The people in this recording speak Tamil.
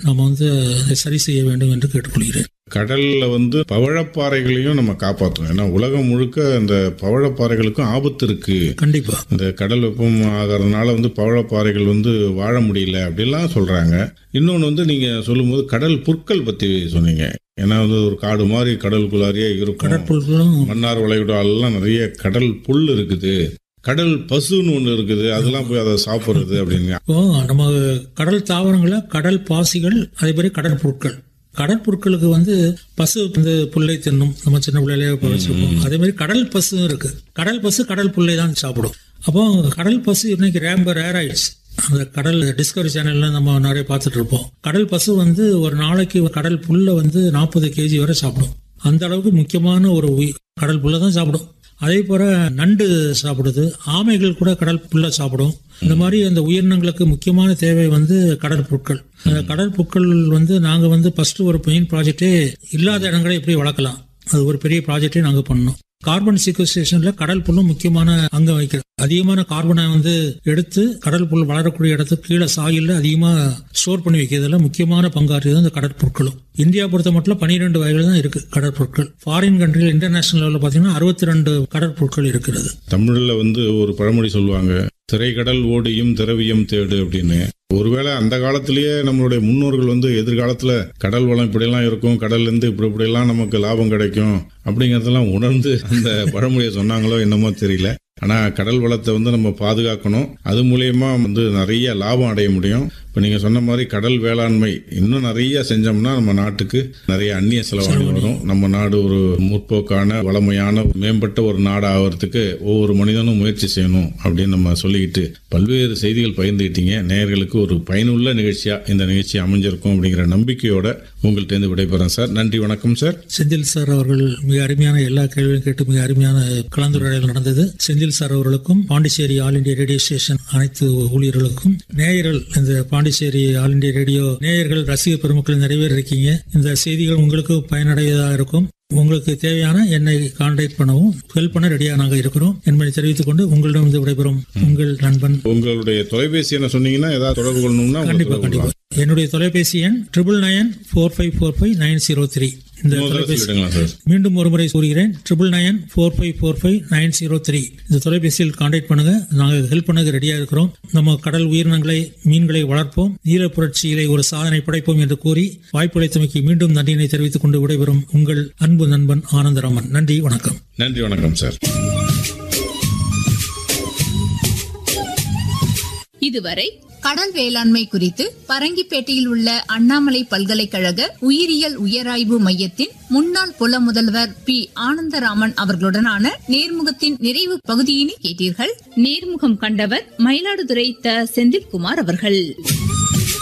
நம்ம வந்து அதை சரி செய்ய வேண்டும் என்று கேட்டுக்கொள்கிறேன் கடல்ல வந்து பவழப்பாறைகளையும் நம்ம காப்பாற்றணும் ஏன்னா உலகம் முழுக்க இந்த பவழப்பாறைகளுக்கும் ஆபத்து இருக்கு கண்டிப்பா இந்த கடல் வெப்பம் ஆகிறதுனால வந்து பவழப்பாறைகள் வந்து வாழ முடியல அப்படிலாம் சொல்றாங்க இன்னொன்று வந்து நீங்க சொல்லும்போது கடல் புற்கள் பத்தி சொன்னீங்க ஏன்னா வந்து ஒரு காடு மாதிரி கடலுக்குள்ளாரியே இருக்கும் கடற்பொருட்களும் மன்னார் வளைகுடாலெல்லாம் நிறைய கடல் புல் இருக்குது கடல் பசுன்னு ஒன்று இருக்குது அதெல்லாம் போய் அதை சாப்பிட்றது அப்படிங்க இப்போ நம்ம கடல் தாவரங்கள கடல் பாசிகள் அதே மாதிரி கடற்பொருட்கள் கடற்பொருட்களுக்கு வந்து பசு வந்து புல்லை தின்னும் நம்ம சின்ன பிள்ளையிலேயே வச்சிருப்போம் அதே மாதிரி கடல் பசு இருக்கு கடல் பசு கடல் புல்லை தான் சாப்பிடும் அப்போ கடல் பசு இன்னைக்கு ரேம்ப ரேர் ஆயிடுச்சு அந்த கடல் டிஸ்கவரி சேனல்ல நம்ம நிறைய பார்த்துட்டு இருப்போம் கடல் பசு வந்து ஒரு நாளைக்கு கடல் புல்லை வந்து நாற்பது கேஜி வரை சாப்பிடும் அந்த அளவுக்கு முக்கியமான ஒரு உயிர் கடல் புல்லை தான் சாப்பிடும் அதே போல நண்டு சாப்பிடுது ஆமைகள் கூட கடல் புல்லை சாப்பிடும் இந்த மாதிரி அந்த உயிரினங்களுக்கு முக்கியமான தேவை வந்து கடற்புற்கள் அந்த கடற்புற்கள் வந்து நாங்க வந்து ஃபர்ஸ்ட் ஒரு மெயின் ப்ராஜெக்டே இல்லாத இடங்களை எப்படி வளர்க்கலாம் அது ஒரு பெரிய ப்ராஜெக்டே நாங்க பண்ணோம் கார்பன் சீக்வஸ்ட்ரேஷன்ல கடல் புல்லும் முக்கியமான அங்கம் வகிக்கிறது அதிகமான கார்பனை வந்து எடுத்து கடல் புல் வளரக்கூடிய இடத்துக்கு கீழே சாயில்ல அதிகமா ஸ்டோர் பண்ணி வைக்கிறதுல முக்கியமான பங்காற்றியது அந்த கடற்பொருட்களும் இந்தியா பொறுத்த மட்டும் பன்னிரெண்டு வகைகள் தான் இருக்கு கடற்பொருட்கள் ஃபாரின் கண்ட்ரிகள் இன்டர்நேஷனல் லெவலில் பார்த்தீங்கன்னா அறுபத்தி ரெண்டு கடற்பொருட்கள் இருக்கிறது தமிழ்ல வந்து ஒரு பழமொழி சொல்லுவாங்க திரைக்கடல் ஓடியும் திரவியம் தேடு அப்படின்னு ஒருவேளை அந்த காலத்திலேயே நம்மளுடைய முன்னோர்கள் வந்து எதிர்காலத்துல கடல் வளம் இப்படியெல்லாம் இருக்கும் கடல்ல இருந்து இப்படி இப்படியெல்லாம் நமக்கு லாபம் கிடைக்கும் அப்படிங்கறதெல்லாம் உணர்ந்து அந்த பழமொழியை சொன்னாங்களோ என்னமோ தெரியல ஆனா கடல் வளத்தை வந்து நம்ம பாதுகாக்கணும் அது மூலியமா வந்து நிறைய லாபம் அடைய முடியும் இப்ப நீங்க சொன்ன மாதிரி கடல் வேளாண்மை இன்னும் நிறைய செஞ்சோம்னா நம்ம நாட்டுக்கு நிறைய அந்நிய செலவாணி வரும் நம்ம நாடு ஒரு முற்போக்கான வளமையான மேம்பட்ட ஒரு நாடு ஆகிறதுக்கு ஒவ்வொரு மனிதனும் முயற்சி செய்யணும் அப்படின்னு நம்ம சொல்லிக்கிட்டு பல்வேறு செய்திகள் பகிர்ந்துக்கிட்டீங்க நேயர்களுக்கு ஒரு பயனுள்ள நிகழ்ச்சியா இந்த நிகழ்ச்சி அமைஞ்சிருக்கும் அப்படிங்கிற நம்பிக்கையோட உங்கள்கிட்ட இருந்து விடைபெறேன் சார் நன்றி வணக்கம் சார் செந்தில் சார் அவர்கள் மிக அருமையான எல்லா கேள்வியும் கேட்டு மிக அருமையான கலந்துரையாடல் நடந்தது செந்தில் சார் அவர்களுக்கும் Pondicherry all India radio station அனைத்து ஊழியர்களுக்கும் நேயர்கள் இந்த பாண்டிச்சேரி ஆல் இந்தியா ரேடியோ நேயர்கள் ரசிக பெருமக்கள் நிறைய பேர் இருக்கீங்க இந்த செய்திகள் உங்களுக்கு பயனடைவதாக இருக்கும் உங்களுக்கு தேவையான என்னை கான்டாக்ட் பண்ணவும் ஹெல்ப் பண்ண ரெடியாக நாங்கள் இருக்கிறோம் என்பதை தெரிவித்துக் கொண்டு உங்களிடம் வந்து விடைபெறும் உங்கள் நண்பன் உங்களுடைய தொலைபேசி என்ன சொன்னீங்கன்னா ஏதாவது தொடர்பு கொள்ளணும்னா உங்களை கண்டிப்பா தொடர்பு கண்டிப்பா கொள்ளலாம். என்னுடைய தொலைபேசி எண் triple nine four five four five nine zero three இந்த இன்னொரு தடவை தொலைபேசி சொல்லிடுங்களா சார் மீண்டும் ஒரு முறை கூறுகிறேன் triple nine four five four five nine zero three இந்த தொலைபேசியில் கான்டாக்ட் பண்ணுங்க நாங்கள் ஹெல்ப் பண்ண ரெடியா இருக்கிறோம் நம்ம கடல் உயிரினங்களை மீன்களை வளர்ப்போம் நீல புரட்சியிலே ஒரு சாதனை படைப்போம் என்று கூறி வாய்ப்பளித்தமைக்கு மீண்டும் நன்றியினை தெரிவித்துக் கொண்டு விடைபெறும் உங்கள் அன்பு நண்பன் ஆனந்தராமன் நன்றி வணக்கம் நன்றி வணக்கம் சார் இதுவரை கடல் வேளாண்மை குறித்து பரங்கிப்பேட்டையில் உள்ள அண்ணாமலை பல்கலைக்கழக உயிரியல் உயராய்வு மையத்தின் முன்னாள் புல முதல்வர் பி ஆனந்தராமன் அவர்களுடனான நேர்முகத்தின் நிறைவு பகுதியினை கேட்டீர்கள் நேர்முகம் கண்டவர் மயிலாடுதுறை த செந்தில்குமார் அவர்கள்